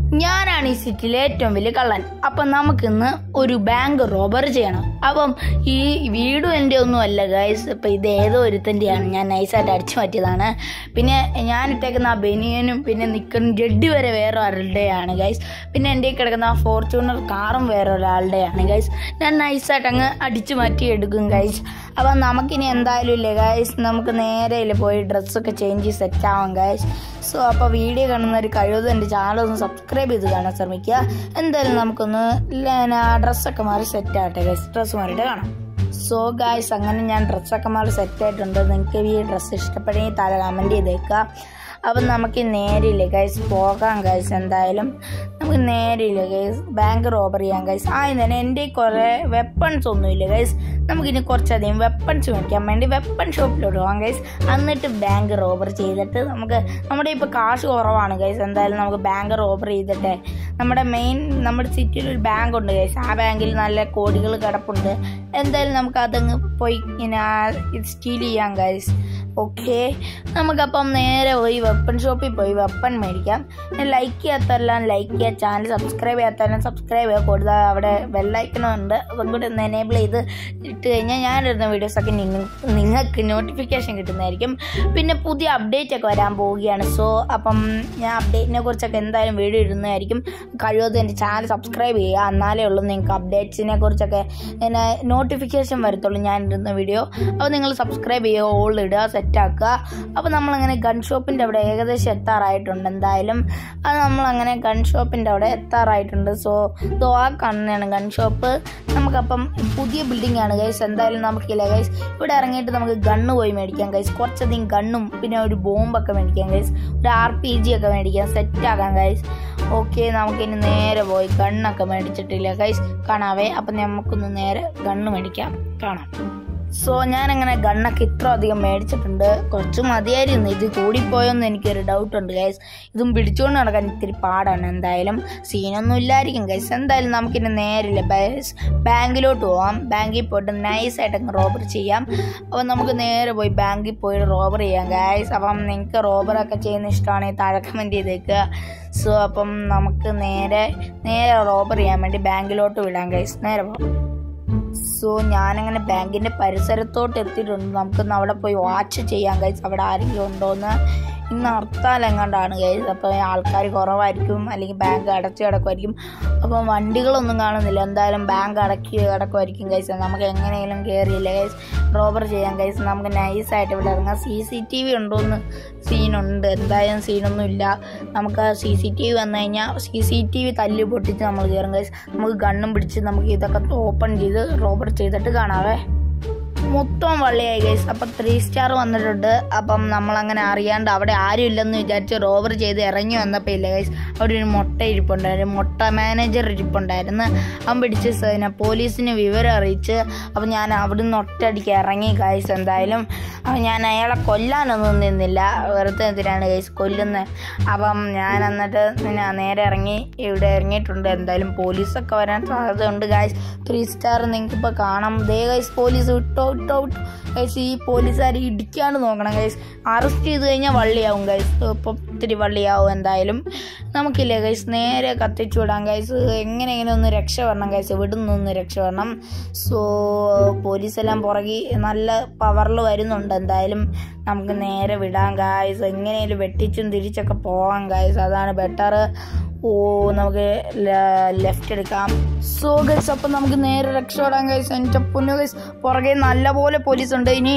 ഞാനാണ് ഈ സിറ്റിയിലെ ഏറ്റവും വലിയ കള്ളൻ അപ്പം നമുക്കിന്ന് ഒരു ബാങ്ക് റോബർ ചെയ്യണം അപ്പം ഈ വീടും എൻ്റെ ഒന്നും അല്ല ഗൈസ് ഇപ്പം ഇത് ഏതോ ഒരുത്തൻ്റെയാണ് ഞാൻ നൈസായിട്ട് അടിച്ചു മാറ്റിയതാണ് പിന്നെ ഞാൻ ഇട്ടേക്കുന്ന ആ ബനിയനും പിന്നെ നിൽക്കുന്ന ജഡ്ഡി വരെ വേറെ ഒരാളുടെയാണ് ഗൈസ് പിന്നെ എൻ്റെ ഈ കിടക്കുന്ന ആ ഫോർച്യൂണർ കാറും വേറെ ഒരാളുടെയാണ് ഗൈസ് ഞാൻ നൈസായിട്ട് അങ്ങ് അടിച്ചു മാറ്റി എടുക്കും ഗൈസ് അപ്പം നമുക്കിനി എന്തായാലും ഇല്ലേ ഗൈസ് നമുക്ക് നേരെ ഇല്ലേ പോയി ഡ്രസ്സൊക്കെ ചേഞ്ച് ചെയ്ത് സെറ്റ് ആവാം ഗൈസ് സോ അപ്പോൾ വീഡിയോ കാണുന്നവർ കഴിവതും എൻ്റെ ചാനൽ ഒന്ന് സബ്സ്ക്രൈബ് ചെയ്ത് കാണാൻ ശ്രമിക്കുക എന്തായാലും നമുക്കൊന്ന് ഡ്രസ്സൊക്കെ മാറി സെറ്റ് ആവട്ടെ ഗൈസ് ഡ്രസ്സ് മാറിയിട്ട് കാണാം സോ ഗായ്സ് അങ്ങനെ ഞാൻ ഡ്രസ്സൊക്കെ മാറി സെറ്റ് ആയിട്ടുണ്ട് നിങ്ങൾക്ക് ഈ ഡ്രസ്സ് ഇഷ്ടപ്പെടുമെങ്കിൽ താഴെ കമൻറ്റ് ചെയ്തേക്കുക അപ്പം നമുക്ക് നേരില്ല ഗൈസ് പോകാം ഗൈസ് എന്തായാലും നമുക്ക് നേരില്ല ഗൈസ് ബാങ്ക് റോബർ ചെയ്യാം ഗൈസ് ആദ്യം തന്നെ എൻ്റെ കുറേ വെപ്പൺസ് ഒന്നുമില്ല ഗൈസ് നമുക്കിനി കുറച്ചധികം വെപ്പൺസ് മേടിക്കാൻ വേണ്ടി വെപ്പൺ ഷോപ്പിലോട്ട് പോകാം ഗൈസ് എന്നിട്ട് ബാങ്ക് റോബർ ചെയ്തിട്ട് നമുക്ക് നമ്മുടെ ഇപ്പോൾ കാശ് കുറവാണ് ഗൈസ് എന്തായാലും നമുക്ക് ബാങ്ക് റോബർ ചെയ്തിട്ട് നമ്മുടെ മെയിൻ നമ്മുടെ സിറ്റിയിൽ ഒരു ബാങ്ക് ഉണ്ട് ഗൈസ് ആ ബാങ്കിൽ നല്ല കോടികൾ കിടപ്പുണ്ട് എന്തായാലും നമുക്ക് അതങ്ങ് പോയി ഇങ്ങനെ സ്റ്റീൽ ചെയ്യാം ഗൈസ് ഓക്കെ നമുക്കപ്പം നേരെ പോയി വെപ്പൺ ഷോപ്പിൽ പോയി വെപ്പൺ മേടിക്കാം ലൈക്ക് ചെയ്യാത്തതെല്ലാം ലൈക്ക് ചെയ്യുക ചാനൽ സബ്സ്ക്രൈബ് ചെയ്യാത്തതെല്ലാം സബ്സ്ക്രൈബ് ചെയ്യുക കൂടുതൽ അവിടെ ബെല്ലൈക്കണുണ്ട് അപ്പം കൂടി ഒന്ന് എനേബിൾ ചെയ്ത് ഇട്ട് കഴിഞ്ഞാൽ ഞാനിടുന്ന വീഡിയോസൊക്കെ നിങ്ങൾ നിങ്ങൾക്ക് നോട്ടിഫിക്കേഷൻ കിട്ടുന്നതായിരിക്കും പിന്നെ പുതിയ അപ്ഡേറ്റ് ഒക്കെ വരാൻ പോവുകയാണ് സോ അപ്പം ഞാൻ അപ്ഡേറ്റിനെ കുറിച്ചൊക്കെ എന്തായാലും വീഡിയോ ഇടുന്നതായിരിക്കും കഴിവതും എൻ്റെ ചാനൽ സബ്സ്ക്രൈബ് ചെയ്യുക എന്നാലേ ഉള്ളൂ നിങ്ങൾക്ക് അപ്ഡേറ്റ്സിനെ കുറിച്ചൊക്കെ എന്നെ നോട്ടിഫിക്കേഷൻ വരത്തുള്ളൂ ഞാൻ ഇടുന്ന വീഡിയോ അപ്പോൾ നിങ്ങൾ സബ്സ്ക്രൈബ് ചെയ്യുക ഓൾ ഇടുക സെറ്റാക്കുക അപ്പോൾ നമ്മളങ്ങനെ ഗൺ ഷോപ്പിൻ്റെ അവിടെ ഏകദേശം എത്താറായിട്ടുണ്ട് എന്തായാലും അത് നമ്മളങ്ങനെ ഗൺ ഷോപ്പിൻ്റെ അവിടെ എത്താറായിട്ടുണ്ട് സോ ഇതോ ആ കാണുന്നതാണ് ഗൺ ഷോപ്പ് നമുക്കപ്പം പുതിയ ബിൽഡിംഗ് ആണ് ഗൈസ് എന്തായാലും നമുക്കില്ല ഗൈസ് ഇവിടെ ഇറങ്ങിയിട്ട് നമുക്ക് ഗണ്ണ് പോയി മേടിക്കാം ഗൈസ് കുറച്ചധികം ഗണ്ണും പിന്നെ ഒരു ബോംബൊക്കെ മേടിക്കാം ഗൈസ് ഒരു ആർ പി ജി ഒക്കെ മേടിക്കാം സെറ്റാക്കാം ഗൈസ് ഓക്കെ നമുക്കിനി നേരെ പോയി ഗണ്ണൊക്കെ മേടിച്ചിട്ടില്ല ഗൈസ് കാണാവേ അപ്പം നമുക്കൊന്ന് നേരെ ഗണ്ണ് മേടിക്കാം കാണാം സോ ഞാനങ്ങനെ ഗണ്ണൊക്കെ ഇത്ര അധികം മേടിച്ചിട്ടുണ്ട് കുറച്ച് മതിയായിരുന്നു ഇത് കൂടിപ്പോയോന്ന് എനിക്കൊരു ഡൗട്ട് ഉണ്ട് ഗൈസ് ഇതും പിടിച്ചുകൊണ്ട് നടക്കാൻ ഇത്തിരി പാടാണ് എന്തായാലും സീനൊന്നും ഇല്ലായിരിക്കും ഗൈസ് എന്തായാലും നമുക്കിനി നേരില്ല ബൈസ് ബാങ്കിലോട്ട് പോവാം ബാങ്കിൽ പോയിട്ട് നൈസായിട്ട് അങ്ങ് റോബർ ചെയ്യാം അപ്പോൾ നമുക്ക് നേരെ പോയി ബാങ്കിൽ പോയി റോബർ ചെയ്യാം ഗൈസ് അപ്പം നിങ്ങൾക്ക് റോബറൊക്കെ ചെയ്യുന്ന ഇഷ്ടമാണെങ്കിൽ താഴെ കമൻറ്റ് ചെയ്തേക്കുക സോ അപ്പം നമുക്ക് നേരെ നേരെ റോബർ ചെയ്യാൻ വേണ്ടി ബാങ്കിലോട്ട് വിടാം ഗൈസ് നേരെ പോകാം സോ ഞാനങ്ങനെ ബാങ്കിൻ്റെ പരിസരത്തോട്ട് എത്തിയിട്ടുണ്ട് നമുക്കൊന്ന് അവിടെ പോയി വാച്ച് ചെയ്യാം ഗൈസ് അവിടെ ആരെങ്കിലും ഉണ്ടോയെന്ന് ഇന്ന് ഹർത്താലെങ്ങാണ്ടാണ് ഗൈസ് അപ്പോൾ ആൾക്കാർ കുറവായിരിക്കും അല്ലെങ്കിൽ ബാങ്ക് അടച്ച് കിടക്കുമായിരിക്കും അപ്പം വണ്ടികളൊന്നും കാണുന്നില്ല എന്തായാലും ബാങ്ക് അടക്കി കിടക്കുമായിരിക്കും ഗൈസ് നമുക്ക് എങ്ങനെയെങ്കിലും കയറിയില്ല ഗൈസ് റോബർ ചെയ്യാം ഗൈസ് നമുക്ക് നൈസായിട്ട് ഇവിടെ ഇറങ്ങാം സി സി ടി വി ഉണ്ടോയെന്ന് സീനുണ്ട് എന്തായാലും സീനൊന്നും ഇല്ല നമുക്ക് സി സി ടി വി വന്നു കഴിഞ്ഞാൽ സി സി ടി വി തല്ലി പൊട്ടിച്ച് നമ്മൾ കയറും ഗൈസ് നമുക്ക് ഗണ്ണും പിടിച്ച് നമുക്ക് ഇതൊക്കെ ഓപ്പൺ ചെയ്ത് റോബർ ചെയ്തിട്ട് കാണാവേ മൊത്തം വള്ളിയായി ഗൈസ് അപ്പം ത്രീ സ്റ്റാർ വന്നിട്ടുണ്ട് അപ്പം നമ്മളങ്ങനെ അറിയാണ്ട് അവിടെ ആരും ഇല്ലെന്ന് വിചാരിച്ച് റോബർ ചെയ്ത് ഇറങ്ങി വന്നപ്പോൾ ഇല്ല ഗൈസ് അവിടെ ഒരു മുട്ട ഇരിപ്പുണ്ടായിരുന്നു മുട്ട മാനേജർ ഇരിപ്പുണ്ടായിരുന്നു അവൻ പിടിച്ച് പിന്നെ പോലീസിന് വിവരം അറിയിച്ച് അപ്പം ഞാൻ അവിടുന്ന് ഒറ്റയടിക്ക് ഇറങ്ങി ഗൈസ് എന്തായാലും അപ്പം ഞാൻ അയാളെ കൊല്ലാനൊന്നും നിന്നില്ല വെറുതെ എന്തിനാണ് ഗൈസ് കൊല്ലുന്നത് അപ്പം ഞാൻ എന്നിട്ട് പിന്നെ നേരെ ഇറങ്ങി ഇവിടെ ഇറങ്ങിയിട്ടുണ്ട് എന്തായാലും പോലീസൊക്കെ വരാൻ സാധ്യതയുണ്ട് ഗൈസ് ത്രീ സ്റ്റാർ നിങ്ങൾക്കിപ്പോൾ കാണാം ദേ ഗൈസ് പോലീസ് വിട്ടോ വിട്ടോ വിട്ടോ ഗൈസ് ഈ പോലീസുകാർ ഇടിക്കാണ്ട് നോക്കണം ഗൈസ് അറസ്റ്റ് ചെയ്ത് കഴിഞ്ഞാൽ വള്ളിയാവും ഗൈസ് ഇപ്പം ഇത്തിരി വള്ളിയാവും എന്തായാലും നമുക്കില്ലേ ഗൈസ് നേരെ കത്തിച്ചു വിടാം ഗൈസ് എങ്ങനെയെങ്കിലും ഒന്ന് രക്ഷ വരണം ഗൈസ് ഇവിടുന്ന് ഒന്ന് രക്ഷ വരണം സോ പോലീസെല്ലാം പുറകെ നല്ല പവറിൽ വരുന്നുണ്ട് എന്തായാലും നമുക്ക് നേരെ വിടാം ഗായ്സ് എങ്ങനെയും വെട്ടിച്ചും തിരിച്ചൊക്കെ പോവാം ഗായ്സ് അതാണ് ബെറ്റർ ഓ നമുക്ക് ലെഫ്റ്റ് എടുക്കാം സോ ഗൈസ് അപ്പം നമുക്ക് നേരെ രക്ഷപ്പെടാം ഗൈസ് എൻ്റെ പൊന്നു ഗൈസ് പുറകെ നല്ലപോലെ പോലീസ് ഉണ്ട് ഇനി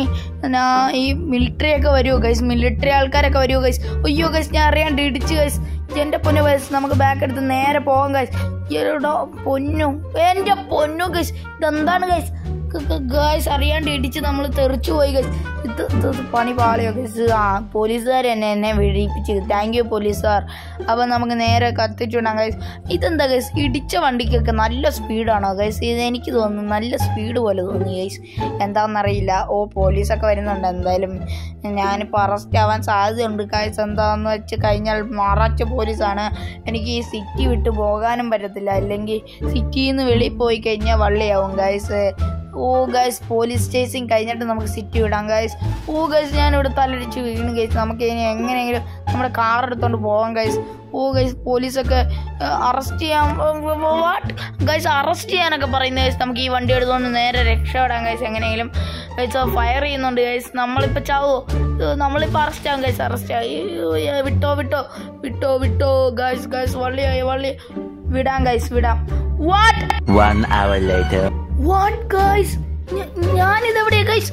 ഈ മിലിറ്ററി ഒക്കെ വരുമോ ഗൈസ് മിലിറ്ററി ആൾക്കാരൊക്കെ വരുമോ ഗൈസ് അയ്യോ ഗൈസ് ഞാൻ അറിയാണ്ട് ഇടിച്ച് ഗൈസ് എൻ്റെ പൊന്നു ഗൈസ് നമുക്ക് ബാക്ക് എടുത്ത് നേരെ പോകാം ഗൈസ് എടോ പൊന്നു എൻ്റെ പൊന്നു ഗൈസ് ഇതെന്താണ് ഗൈസ് ഗൈസ് അറിയാണ്ട് ഇടിച്ച് നമ്മൾ തെറിച്ചു പോയി ഗൈസ് ഇത് ഇത് പണി പാളിയോ ഗൈസ് ആ പോലീസുകാർ എന്നെ എന്നെ വെടിപ്പിച്ച് താങ്ക് യു പോലീസുകാർ അപ്പോൾ നമുക്ക് നേരെ കത്തിച്ചുവിടാം ഗൈസ് ഇതെന്താ ഗൈസ് ഇടിച്ച വണ്ടിക്കൊക്കെ നല്ല സ്പീഡാണോ ഗൈസ് ഇത് എനിക്ക് തോന്നുന്നു നല്ല സ്പീഡ് പോലെ തോന്നി ഗൈസ് എന്താണെന്നറിയില്ല ഓ പോലീസൊക്കെ വരുന്നുണ്ട് എന്തായാലും ഞാനിപ്പോൾ അറസ്റ്റ് ആവാൻ സാധ്യതയുണ്ട് ഗൈസ് എന്താണെന്ന് വെച്ച് കഴിഞ്ഞാൽ മറച്ച പോലീസാണ് എനിക്ക് ഈ സിറ്റി വിട്ട് പോകാനും പറ്റത്തില്ല അല്ലെങ്കിൽ സിറ്റിയിൽ നിന്ന് വെളിയിൽ പോയി കഴിഞ്ഞാൽ വള്ളിയാവും ഗൈസ് ഓ ഗൈസ് പോലീസ് സ്റ്റേഷൻ കഴിഞ്ഞിട്ട് നമുക്ക് സിറ്റി വിടാം ഗൈസ് ഓ ഗൈസ് ഞാനിവിടെ തലടിച്ച് വീണ് ഗൈസ് നമുക്ക് ഇനി എങ്ങനെയെങ്കിലും നമ്മുടെ കാർ എടുത്തോണ്ട് പോവാം ഗൈസ് ഓ ഗൈസ് പോലീസൊക്കെ അറസ്റ്റ് ചെയ്യാൻ വാട്ട് ഗൈസ് അറസ്റ്റ് ചെയ്യാനൊക്കെ പറയുന്ന ഗൈസ് നമുക്ക് ഈ വണ്ടി എടുത്തുകൊണ്ട് നേരെ രക്ഷപ്പെടാം ഗൈസ് എങ്ങനെയെങ്കിലും ഗൈസ് ഫയർ ചെയ്യുന്നുണ്ട് ഗൈസ് നമ്മളിപ്പോൾ ചാവോ ഏഹ് നമ്മളിപ്പോൾ അറസ്റ്റ് ആവും ഗൈസ് അറസ്റ്റ് ആയി ഏഹ് വിട്ടോ വിട്ടോ വിട്ടോ വിട്ടോ ഗൈസ് ഗൈസ് വള്ളിയായി വള്ളി വിടാം ഗൈസ് വിടാം what One hour later. What guys ഞാനിതെവിടെയാ ഗൈസ്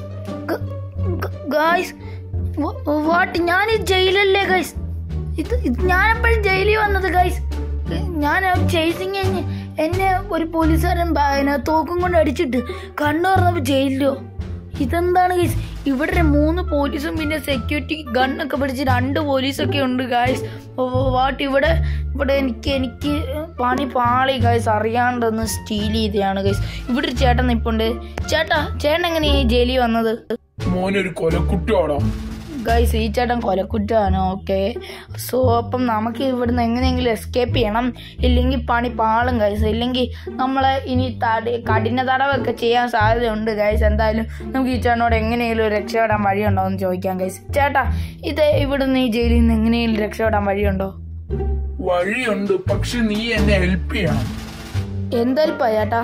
ഗൈസ് വാട്ട് ഞാൻ ജയിലല്ലേ ഗൈസ് ഇത് ഇത് ഞാനെപ്പോഴും ജയിലിൽ വന്നത് ഗൈസ് ഞാൻ ചേസിങ് കഴിഞ്ഞ് എന്നെ ഒരു പോലീസുകാരൻ ബ- പിന്നെ തോക്കും കൊണ്ട് അടിച്ചിട്ട് കണ്ണു തുറന്നപ്പോൾ ജയിലിലോ ഇതെന്താണ് ഗൈസ് ഇവിടെ ഒരു മൂന്ന് പോലീസും പിന്നെ സെക്യൂരിറ്റി ഗണ്ണൊക്കെ പിടിച്ച് രണ്ട് പോലീസൊക്കെ ഉണ്ട് ഗൈസ് വാട്ട് ഇവിടെ ഇവിടെ എനിക്ക് എനിക്ക് പണി പാളി ഗൈസ് അറിയാണ്ടൊന്ന് സ്റ്റീൽ ചെയ്തതാണ് ഗൈസ് ഇവിടെ ഒരു ചേട്ടൻ നിപ്പുണ്ട് ചേട്ടാ ചേട്ടൻ എങ്ങനെയാ ഈ ജയിലിൽ വന്നത് മോനൊരു കൊലക്കുട്ടിയോടോ ഗൈസ് ഈ ചേട്ടൻ കൊലക്കുറ്റമാണ് ഓക്കെ സോ അപ്പം നമുക്ക് ഇവിടുന്ന് എങ്ങനെയെങ്കിലും എസ്കേപ്പ് ചെയ്യണം ഇല്ലെങ്കിൽ പണി പാളും ഗൈസ് ഇല്ലെങ്കിൽ നമ്മളെ ഇനി തടി കഠിന തടവൊക്കെ ചെയ്യാൻ സാധ്യതയുണ്ട് ഗൈസ് എന്തായാലും നമുക്ക് ഈ ചേട്ടനോട് എങ്ങനെയെങ്കിലും ഒരു രക്ഷപ്പെടാൻ വഴിയുണ്ടോ എന്ന് ചോദിക്കാം ഗൈസ് ചേട്ടാ ഇത് ഇവിടുന്ന് ഈ ജയിലിൽ നിന്ന് എങ്ങനെയെങ്കിലും രക്ഷപ്പെടാൻ വഴിയുണ്ടോ വഴിയുണ്ട് പക്ഷെ നീ എന്നെ ഹെൽപ്പ് ചെയ്യണം എന്തായാലും ചേട്ടാ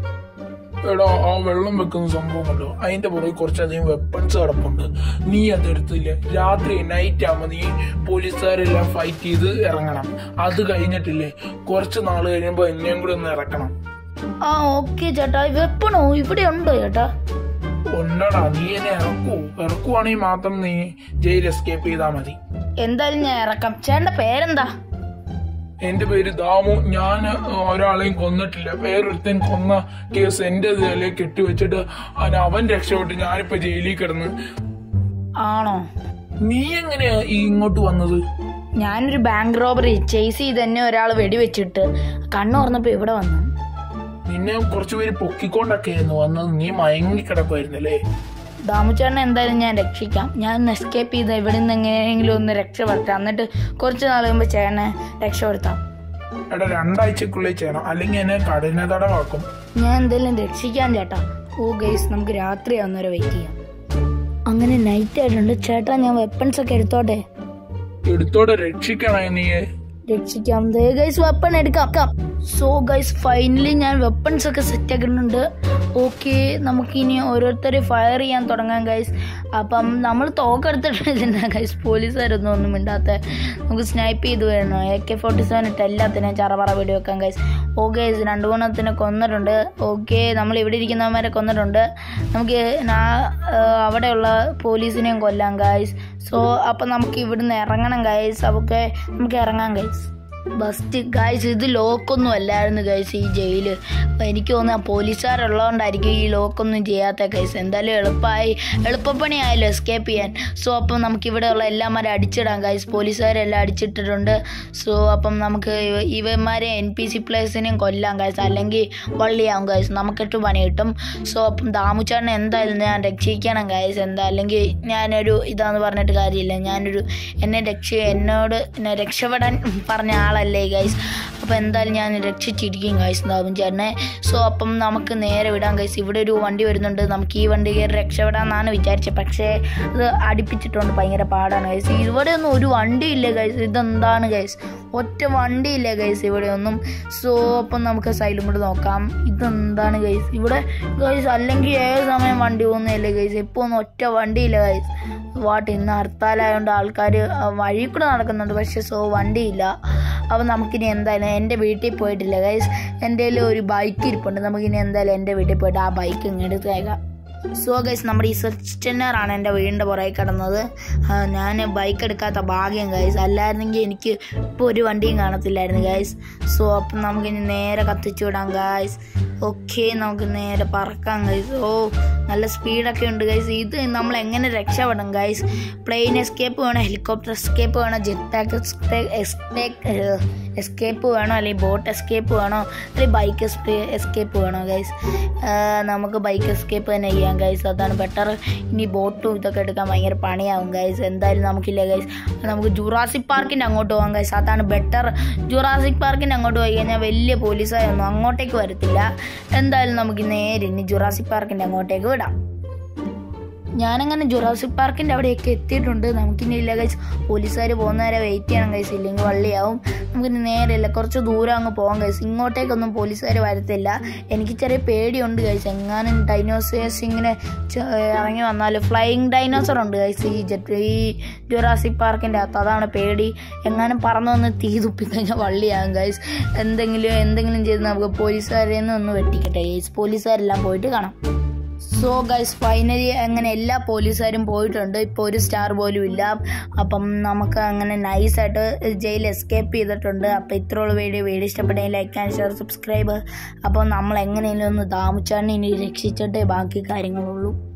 എടാ ആ വെള്ളം വെക്കുന്ന സംഭവം കണ്ടോ അതിന്റെ പുറകെ കുറച്ചധികം വെപ്പൺസ് കിടപ്പുണ്ട് നീ അതെടുത്തില്ല രാത്രി നൈറ്റ് ആകുമ്പോൾ നീ പോലീസുകാരെല്ലാം ഫൈറ്റ് ചെയ്ത് ഇറങ്ങണം അത് കഴിഞ്ഞിട്ടില്ലേ കുറച്ച് നാൾ കഴിയുമ്പോൾ എന്നെയും കൂടെ ഒന്ന് ഇറക്കണം ആ ഓക്കെ ചേട്ടാ വെപ്പണോ ഇവിടെ ഉണ്ടോ ചേട്ടാ ഉണ്ടടാ നീ എന്നെ ഇറക്കൂ ഇറക്കുവാണെങ്കിൽ മാത്രം നീ ജയിൽ എസ്കേപ്പ് ചെയ്താൽ മതി എന്തായാലും ഞാൻ ഇറക്കാം ചേട്ടൻ്റെ പേരെന്താ എന്റെ പേര് ദാമു ഞാൻ ഒരാളെയും കൊന്നിട്ടില്ല വേറൊരുത്തൻ കൊന്ന കേസ് എന്റെ ഇതിലെ കെട്ടിവെച്ചിട്ട് അവൻ അവൻ രക്ഷപ്പെട്ട് ഞാനിപ്പോ ജയിലിൽ കിടന്ന് ആണോ നീ എങ്ങനെയാ ഈ ഇങ്ങോട്ട് വന്നത് ഞാനൊരു ബാങ്ക് റോബറി ചേസ് ചെയ്ത് തന്നെ ഒരാൾ വെടിവെച്ചിട്ട് കണ്ണു തുറന്നപ്പോ ഇവിടെ വന്നു നിന്നെ കുറച്ചുപേര് പൊക്കിക്കൊണ്ടൊക്കെയായിരുന്നു വന്നത് നീ മയങ്ങി കിടക്കുമായിരുന്നല്ലേ ദാമുച്ചേട്ടനെ എന്തായാലും ഞാൻ രക്ഷിക്കാം ഞാൻ ഒന്ന് എസ്കേപ്പ് ചെയ്ത് ഇവിടെ നിന്ന് എങ്ങനെയെങ്കിലും ഒന്ന് രക്ഷപ്പെടുത്താം എന്നിട്ട് കുറച്ച് നാൾ കഴിയുമ്പോൾ ചേട്ടനെ രക്ഷപ്പെടുത്താം എടാ രണ്ടാഴ്ചക്കുള്ളിൽ ചെയ്യണം അല്ലെങ്കിൽ എന്നെ കഠിന തടവാക്കും ഞാൻ എന്തായാലും രക്ഷിക്കാൻ ചേട്ടാ ഓ ഗൈസ് നമുക്ക് രാത്രി ആവുന്നവരെ വെയിറ്റ് ചെയ്യാം അങ്ങനെ നൈറ്റ് ആയിട്ടുണ്ട് ചേട്ടാ ഞാൻ വെപ്പൺസ് ഒക്കെ എടുത്തോട്ടെ എടുത്തോടെ രക്ഷിക്കണേ നീ രക്ഷിക്കാം ദേ ഗൈസ് വെപ്പൺ എടുക്കാം സോ ഗൈസ് ഫൈനലി ഞാൻ വെപ്പൺസ് ഒക്കെ സെറ്റ് ആക്കുന്നുണ്ട് ഓക്കെ നമുക്കിനി ഓരോരുത്തരെ ഫയർ ചെയ്യാൻ തുടങ്ങാം ഗൈസ് അപ്പം നമ്മൾ തോക്കെടുത്തിട്ടില്ല ഗൈസ് പോലീസുകാരൊന്നും ഒന്നും മിണ്ടാത്ത നമുക്ക് സ്നൈപ്പ് ചെയ്ത് വരണം എ കെ ഫോർട്ടി സെവൻ ഇട്ട് എല്ലാത്തിനെയും ചറപറ വെടി വെക്കാം ഗൈസ് ഓ ഗൈസ് രണ്ടു മൂന്നെണ്ണത്തിനെ കൊന്നിട്ടുണ്ട് ഓക്കെ നമ്മൾ ഇവിടെ ഇരിക്കുന്നവന്മാരെ കൊന്നിട്ടുണ്ട് നമുക്ക് നാ- ആ, അവിടെയുള്ള പോലീസിനെയും കൊല്ലാം ഗൈസ് സോ അപ്പം നമുക്ക് ഇവിടുന്ന് ഇറങ്ങണം ഗൈസ് അതൊക്കെ നമുക്ക് ഇറങ്ങാം ഗൈസ് ബസ്റ്റ് ഗൈസ് ഇത് ലോക്കൊന്നും അല്ലായിരുന്നു ഗൈസ് ഈ ജയില് അപ്പം എനിക്ക് തോന്നുന്നു പോലീസുകാരുള്ളതുകൊണ്ടായിരിക്കും ഈ ലോക്കൊന്നും ചെയ്യാത്ത ഗൈസ് എന്തായാലും എളുപ്പമായി എളുപ്പപ്പണിയായല്ലോ എസ്കേപ്പ് ചെയ്യാൻ സോ അപ്പം നമുക്ക് ഇവിടെയുള്ള എല്ലാമാരും അടിച്ചിടാം ഗൈസ് പോലീസുകാരെല്ലാം അടിച്ചിട്ടിട്ടുണ്ട് സോ അപ്പം നമുക്ക് ഇവ- ഇവന്മാരെ എൻ പി സി പ്ലേസിനെയും കൊല്ലാം ഗൈസ് അല്ലെങ്കിൽ വള്ളിയാവും ഗൈസ് നമുക്കിട്ട് പണി കിട്ടും സോ അപ്പം ദാമുച്ചാടിനെ എന്തായാലും ഞാൻ രക്ഷിക്കണം ഗൈസ് എന്താ അല്ലെങ്കിൽ ഞാനൊരു ഇതാന്ന് പറഞ്ഞിട്ട് കാര്യമില്ല ഞാനൊരു എന്നെ രക്ഷ എന്നോട് എന്നെ രക്ഷപ്പെടാൻ പറഞ്ഞ ആളല്ലേ ഗൈസ് അപ്പോൾ എന്തായാലും ഞാൻ രക്ഷിച്ചിരിക്കും ഗൈസ് ദാമും ചേട്ടനെ സോ അപ്പം നമുക്ക് നേരെ വിടാം ഗൈസ് ഇവിടെ ഒരു വണ്ടി വരുന്നുണ്ട് നമുക്ക് ഈ വണ്ടി കയറി രക്ഷപ്പെടാമെന്നാണ് വിചാരിച്ചത് പക്ഷേ അത് അടുപ്പിച്ചിട്ടുണ്ട് ഭയങ്കര പാടാണ് ഗൈസ് ഇവിടെ ഒന്നും ഒരു വണ്ടിയില്ല ഗൈസ് ഇതെന്താണ് ഗൈസ് ഒറ്റ വണ്ടിയില്ല ഗൈസ് ഇവിടെ ഒന്നും സോ അപ്പം നമുക്ക് സൈഡിലും കൂടെ നോക്കാം ഇതെന്താണ് ഗൈസ് ഇവിടെ ഗൈസ് അല്ലെങ്കിൽ ഏത് സമയം വണ്ടി പോകുന്നതല്ലേ ഗൈസ് ഇപ്പോൾ ഒന്നും ഒറ്റ വണ്ടിയില്ല ഗൈസ് വാട്ട് ഇന്ന് ഹർത്താലായതുകൊണ്ട് ആൾക്കാർ വഴി കൂടെ നടക്കുന്നുണ്ട് പക്ഷെ സോ വണ്ടിയില്ല അപ്പം നമുക്കിനി എന്തായാലും എൻ്റെ വീട്ടിൽ പോയിട്ടില്ല ഗൈസ് എൻ്റെ കയ്യിൽ ഒരു ബൈക്ക് ഇരിപ്പുണ്ട് നമുക്കിനി എന്തായാലും എൻ്റെ വീട്ടിൽ പോയിട്ട് ആ ബൈക്ക് ഇങ്ങെടുത്തേക്കാം സോ ഗൈസ് നമ്മുടെ ഈ സെസ്റ്റനറാണ് എൻ്റെ വീടിൻ്റെ പുറകെ കിടന്നത് ആ, ഞാൻ ബൈക്ക് എടുക്കാത്ത ഭാഗ്യം ഗൈസ് അല്ലായിരുന്നെങ്കിൽ എനിക്ക് ഇപ്പോൾ ഒരു വണ്ടിയും കാണത്തില്ലായിരുന്നു ഗൈസ് സോ അപ്പം നമുക്കിനി നേരെ കത്തിച്ചു വിടാം ഗൈസ് ഓക്കെ നമുക്ക് നേരെ പറക്കാം ഗൈസ് ഓ നല്ല സ്പീഡൊക്കെ ഉണ്ട് ഗൈസ് ഇത് നമ്മൾ എങ്ങനെ രക്ഷപ്പെടണം ഗൈസ് പ്ലെയിൻ എസ്കേപ്പ് വേണോ ഹെലികോപ്റ്റർ എസ്കേപ്പ് വേണോ ജെറ്റ് പാക്ക് എസ്കേപ്പ് വേണോ അല്ലെങ്കിൽ ബോട്ട് എസ്കേപ്പ് വേണോ അല്ലെങ്കിൽ ബൈക്ക് എസ്കേപ്പ് വേണോ ഗൈസ് നമുക്ക് ബൈക്ക് എസ്കേപ്പ് തന്നെ ചെയ്യാം ഗൈസ് അതാണ് ബെറ്റർ ഇനി ബോട്ടും ഇതൊക്കെ എടുക്കാൻ ഭയങ്കര പണിയാവും ഗൈസ് എന്തായാലും നമുക്കില്ല ഗൈസ് നമുക്ക് ജുറാസിക് പാർക്കിൻ്റെ അങ്ങോട്ട് പോകാം ഗൈസ് അതാണ് ബെറ്റർ ജുറാസിക് പാർക്കിൻ്റെ അങ്ങോട്ട് പോയി കഴിഞ്ഞാൽ വലിയ പോലീസായൊന്നും അങ്ങോട്ടേക്ക് വരത്തില്ല എന്തായാലും നമുക്ക് നേരെ ഇനി ജുറാസിക് പാർക്കിൻ്റെ അങ്ങോട്ടേക്ക് വിടാം ഞാനങ്ങനെ ജുറാസിക് പാർക്കിൻ്റെ അവിടെയൊക്കെ എത്തിയിട്ടുണ്ട് നമുക്കിനി ഇല്ല ഗൈസ് പോലീസുകാർ പോകുന്നവരെ വെയിറ്റ് ചെയ്യണം ഗൈസ് ഇല്ലെങ്കിൽ വള്ളിയാവും നമുക്കിനി നേരെയില്ല കുറച്ച് ദൂരം അങ്ങ് പോകാം ഗൈസ് ഇങ്ങോട്ടേക്കൊന്നും പോലീസുകാർ വരത്തില്ല എനിക്ക് ചെറിയ പേടിയുണ്ട് ഗൈസ് എങ്ങാനും ഡൈനോസേഴ്സ് ഇങ്ങനെ ച- ഇറങ്ങി വന്നാൽ ഫ്ലൈയിങ് ഡൈനോസർ ഉണ്ട് ഗൈസ് ഈ ജെറ്റ് ഈ ജുറാസിക് പാർക്കിൻ്റെ അകത്ത് അതാണ് പേടി എങ്ങാനും പറന്നു വന്ന് തീ തുപ്പിക്കഴിഞ്ഞാൽ വള്ളിയാകും ഗൈസ് എന്തെങ്കിലും എന്തെങ്കിലും ചെയ്ത് നമുക്ക് പോലീസുകാരെ ഒന്ന് വെട്ടിക്കട്ടെ ഗൈസ് പോലീസുകാരെല്ലാം പോയിട്ട് കാണാം സോ ഗൈസ് ഫൈനലി അങ്ങനെ എല്ലാ പോലീസുകാരും പോയിട്ടുണ്ട് ഇപ്പോൾ ഒരു സ്റ്റാർ പോലും ഇല്ല അപ്പം നമുക്ക് അങ്ങനെ നൈസായിട്ട് ജയിൽ എസ്കേപ്പ് ചെയ്തിട്ടുണ്ട് അപ്പോൾ ഇത്രയുള്ള വീഡിയോ വീഡിയോ ഇഷ്ടപ്പെട്ടെങ്കിൽ ലൈക്ക് ആൻഡ് ഷെയർ സബ്സ്ക്രൈബ് അപ്പോൾ നമ്മൾ എങ്ങനെയെങ്കിലും ഒന്ന് ദാമുച്ചാണ്ട് ഇനി രക്ഷിച്ചിട്ടേ ബാക്കി കാര്യങ്ങളുള്ളൂ